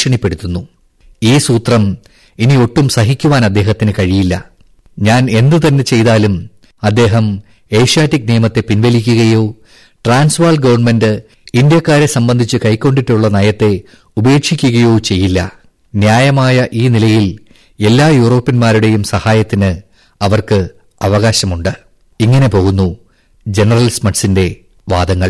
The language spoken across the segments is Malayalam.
ഭീഷണിപ്പെടുത്തുന്നു ഈ സൂത്രം ഇനി ഒട്ടും സഹിക്കുവാൻ അദ്ദേഹത്തിന് കഴിയില്ല ഞാൻ എന്തു തന്നെ ചെയ്താലും അദ്ദേഹം ഏഷ്യാറ്റിക് നിയമത്തെ പിൻവലിക്കുകയോ ട്രാൻസ്വാൾ ഗവൺമെന്റ് ഇന്ത്യക്കാരെ സംബന്ധിച്ച് കൈക്കൊണ്ടിട്ടുള്ള നയത്തെ ഉപേക്ഷിക്കുകയോ ചെയ്യില്ല ന്യായമായ ഈ നിലയിൽ എല്ലാ യൂറോപ്യന്മാരുടെയും സഹായത്തിന് അവർക്ക് അവകാശമുണ്ട് ഇങ്ങനെ പോകുന്നു ജനറൽ സ്മട്സിന്റെ വാദങ്ങൾ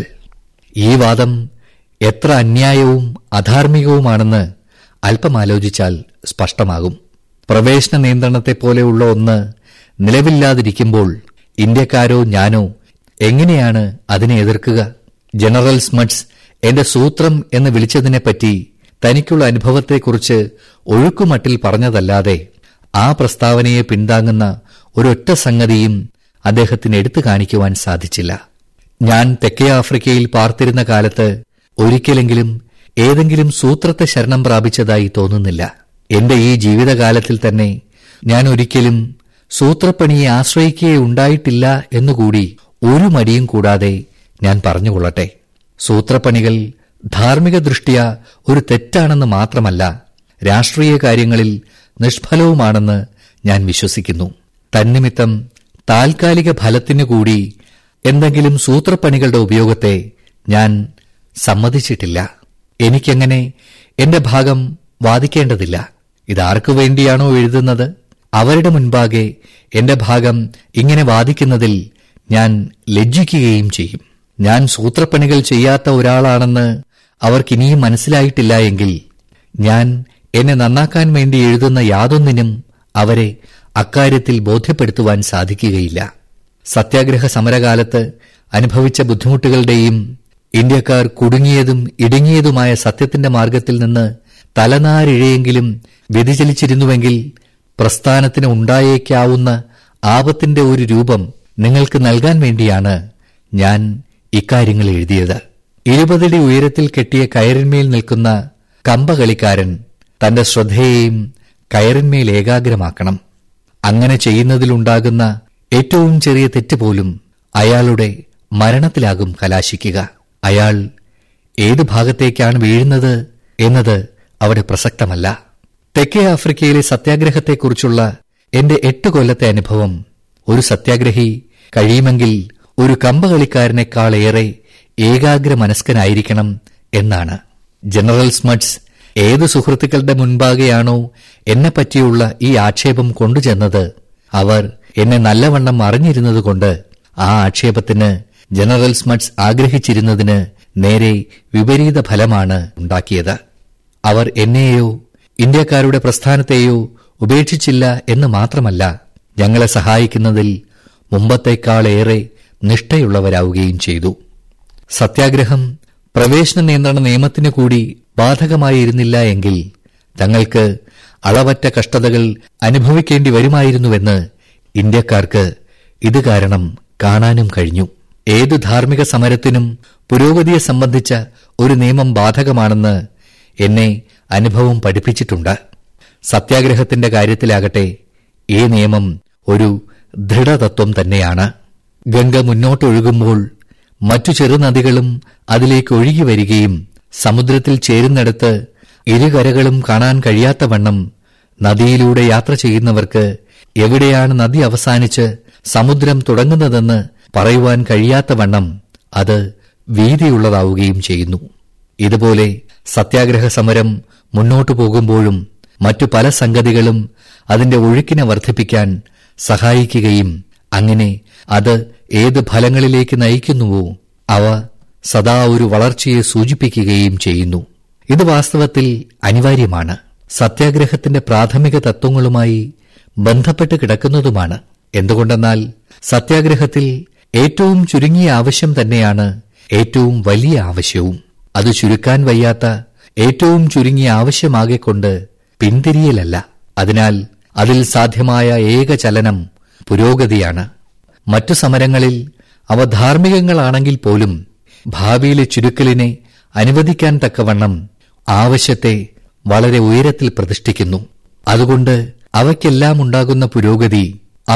ഈ വാദം എത്ര അന്യായവും അധാർമികവുമാണെന്ന് അല്പമാലോചിച്ചാൽ സ്പഷ്ടമാകും പ്രവേശന നിയന്ത്രണത്തെപ്പോലെയുള്ള ഒന്ന് നിലവില്ലാതിരിക്കുമ്പോൾ ഇന്ത്യക്കാരോ ഞാനോ എങ്ങനെയാണ് അതിനെ എതിർക്കുക ജനറൽ സ്മട്സ് എന്റെ സൂത്രം എന്ന് വിളിച്ചതിനെപ്പറ്റി തനിക്കുള്ള അനുഭവത്തെക്കുറിച്ച് ഒഴുക്കുമട്ടിൽ പറഞ്ഞതല്ലാതെ ആ പ്രസ്താവനയെ പിന്താങ്ങുന്ന ഒരൊറ്റ സംഗതിയും അദ്ദേഹത്തിന് എടുത്തു കാണിക്കുവാൻ സാധിച്ചില്ല ഞാൻ തെക്കേ ആഫ്രിക്കയിൽ പാർത്തിരുന്ന കാലത്ത് ഒരിക്കലെങ്കിലും ഏതെങ്കിലും സൂത്രത്തെ ശരണം പ്രാപിച്ചതായി തോന്നുന്നില്ല എന്റെ ഈ ജീവിതകാലത്തിൽ തന്നെ ഞാൻ ഒരിക്കലും സൂത്രപ്പണിയെ ആശ്രയിക്കുകയെ ഉണ്ടായിട്ടില്ല എന്നുകൂടി ഒരു മടിയും കൂടാതെ ഞാൻ പറഞ്ഞുകൊള്ളട്ടെ സൂത്രപ്പണികൾ ധാർമ്മിക ദൃഷ്ട്യ ഒരു തെറ്റാണെന്ന് മാത്രമല്ല രാഷ്ട്രീയ കാര്യങ്ങളിൽ നിഷ്ഫലവുമാണെന്ന് ഞാൻ വിശ്വസിക്കുന്നു തന്നിമിത്തം താൽക്കാലിക ഫലത്തിനു കൂടി എന്തെങ്കിലും സൂത്രപ്പണികളുടെ ഉപയോഗത്തെ ഞാൻ സമ്മതിച്ചിട്ടില്ല എനിക്കങ്ങനെ എന്റെ ഭാഗം വാദിക്കേണ്ടതില്ല ഇതാർക്കു വേണ്ടിയാണോ എഴുതുന്നത് അവരുടെ മുൻപാകെ എന്റെ ഭാഗം ഇങ്ങനെ വാദിക്കുന്നതിൽ ഞാൻ ലജ്ജിക്കുകയും ചെയ്യും ഞാൻ സൂത്രപ്പണികൾ ചെയ്യാത്ത ഒരാളാണെന്ന് അവർക്കിനിയും മനസ്സിലായിട്ടില്ല എങ്കിൽ ഞാൻ എന്നെ നന്നാക്കാൻ വേണ്ടി എഴുതുന്ന യാതൊന്നിനും അവരെ അക്കാര്യത്തിൽ ബോധ്യപ്പെടുത്തുവാൻ സാധിക്കുകയില്ല സത്യാഗ്രഹ സമരകാലത്ത് അനുഭവിച്ച ബുദ്ധിമുട്ടുകളുടെയും ഇന്ത്യക്കാർ കുടുങ്ങിയതും ഇടുങ്ങിയതുമായ സത്യത്തിന്റെ മാർഗത്തിൽ നിന്ന് തലനാരിഴയെങ്കിലും വ്യതിചലിച്ചിരുന്നുവെങ്കിൽ പ്രസ്ഥാനത്തിന് ഉണ്ടായേക്കാവുന്ന ആപത്തിന്റെ ഒരു രൂപം നിങ്ങൾക്ക് നൽകാൻ വേണ്ടിയാണ് ഞാൻ ഇക്കാര്യങ്ങൾ എഴുതിയത് ഇരുപതടി ഉയരത്തിൽ കെട്ടിയ കയറിന്മേൽ നിൽക്കുന്ന കമ്പകളിക്കാരൻ തന്റെ ശ്രദ്ധയെയും കയറിന്മേൽ ഏകാഗ്രമാക്കണം അങ്ങനെ ചെയ്യുന്നതിലുണ്ടാകുന്ന ഏറ്റവും ചെറിയ തെറ്റ് പോലും അയാളുടെ മരണത്തിലാകും കലാശിക്കുക അയാൾ ഏത് ഭാഗത്തേക്കാണ് വീഴുന്നത് എന്നത് അവിടെ പ്രസക്തമല്ല തെക്കേ ആഫ്രിക്കയിലെ സത്യാഗ്രഹത്തെക്കുറിച്ചുള്ള എന്റെ എട്ട് കൊല്ലത്തെ അനുഭവം ഒരു സത്യാഗ്രഹി കഴിയുമെങ്കിൽ ഒരു കമ്പകളിക്കാരനേക്കാളേറെ ഏകാഗ്ര മനസ്കനായിരിക്കണം എന്നാണ് ജനറൽ സ്മട്സ് ഏത് സുഹൃത്തുക്കളുടെ മുൻപാകെയാണോ എന്നെപ്പറ്റിയുള്ള ഈ ആക്ഷേപം കൊണ്ടുചെന്നത് അവർ എന്നെ നല്ലവണ്ണം അറിഞ്ഞിരുന്നതുകൊണ്ട് ആ ആക്ഷേപത്തിന് ജനറൽ സ്മട്സ് ആഗ്രഹിച്ചിരുന്നതിന് നേരെ വിപരീത ഫലമാണ് ഉണ്ടാക്കിയത് അവർ എന്നെയോ ഇന്ത്യക്കാരുടെ പ്രസ്ഥാനത്തെയോ ഉപേക്ഷിച്ചില്ല എന്ന് മാത്രമല്ല ഞങ്ങളെ സഹായിക്കുന്നതിൽ മുമ്പത്തേക്കാളേറെ നിഷ്ഠയുള്ളവരാവുകയും ചെയ്തു സത്യാഗ്രഹം പ്രവേശന നിയന്ത്രണ നിയമത്തിനു കൂടി ബാധകമായിരുന്നില്ല എങ്കിൽ തങ്ങൾക്ക് അളവറ്റ കഷ്ടതകൾ അനുഭവിക്കേണ്ടി വരുമായിരുന്നുവെന്ന് ഇന്ത്യക്കാർക്ക് ഇത് കാരണം കാണാനും കഴിഞ്ഞു ഏതു ധാർമ്മിക സമരത്തിനും പുരോഗതിയെ സംബന്ധിച്ച ഒരു നിയമം ബാധകമാണെന്ന് എന്നെ അനുഭവം പഠിപ്പിച്ചിട്ടുണ്ട് സത്യാഗ്രഹത്തിന്റെ കാര്യത്തിലാകട്ടെ ഈ നിയമം ഒരു ദൃഢതത്വം തന്നെയാണ് ഗംഗ മുന്നോട്ടൊഴുകുമ്പോൾ മറ്റു ചെറുനദികളും അതിലേക്ക് ഒഴുകി വരികയും സമുദ്രത്തിൽ ചേരുന്നിടത്ത് ഇരുകരകളും കാണാൻ കഴിയാത്തവണ്ണം നദിയിലൂടെ യാത്ര ചെയ്യുന്നവർക്ക് എവിടെയാണ് നദി അവസാനിച്ച് സമുദ്രം തുടങ്ങുന്നതെന്ന് പറയുവാൻ കഴിയാത്തവണ്ണം അത് വീതിയുള്ളതാവുകയും ചെയ്യുന്നു ഇതുപോലെ സത്യാഗ്രഹ സമരം മുന്നോട്ടു പോകുമ്പോഴും മറ്റു പല സംഗതികളും അതിന്റെ ഒഴുക്കിനെ വർദ്ധിപ്പിക്കാൻ സഹായിക്കുകയും അങ്ങനെ അത് ഏത് ഫലങ്ങളിലേക്ക് നയിക്കുന്നുവോ അവ സദാ ഒരു വളർച്ചയെ സൂചിപ്പിക്കുകയും ചെയ്യുന്നു ഇത് വാസ്തവത്തിൽ അനിവാര്യമാണ് സത്യാഗ്രഹത്തിന്റെ പ്രാഥമിക തത്വങ്ങളുമായി ബന്ധപ്പെട്ട് കിടക്കുന്നതുമാണ് എന്തുകൊണ്ടെന്നാൽ സത്യാഗ്രഹത്തിൽ ഏറ്റവും ചുരുങ്ങിയ ആവശ്യം തന്നെയാണ് ഏറ്റവും വലിയ ആവശ്യവും അത് ചുരുക്കാൻ വയ്യാത്ത ഏറ്റവും ചുരുങ്ങിയ ആവശ്യമാകെക്കൊണ്ട് പിന്തിരിയലല്ല അതിനാൽ അതിൽ സാധ്യമായ ഏക ചലനം പുരോഗതിയാണ് മറ്റു സമരങ്ങളിൽ അവ ധാർമ്മികങ്ങളാണെങ്കിൽ പോലും ഭാവിയിലെ ചുരുക്കലിനെ അനുവദിക്കാൻ തക്കവണ്ണം ആവശ്യത്തെ വളരെ ഉയരത്തിൽ പ്രതിഷ്ഠിക്കുന്നു അതുകൊണ്ട് അവയ്ക്കെല്ലാം ഉണ്ടാകുന്ന പുരോഗതി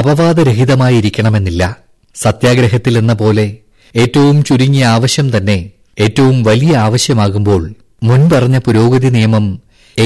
അപവാദരഹിതമായിരിക്കണമെന്നില്ല സത്യാഗ്രഹത്തിൽ എന്ന പോലെ ഏറ്റവും ചുരുങ്ങിയ ആവശ്യം തന്നെ ഏറ്റവും വലിയ ആവശ്യമാകുമ്പോൾ മുൻപറഞ്ഞ പുരോഗതി നിയമം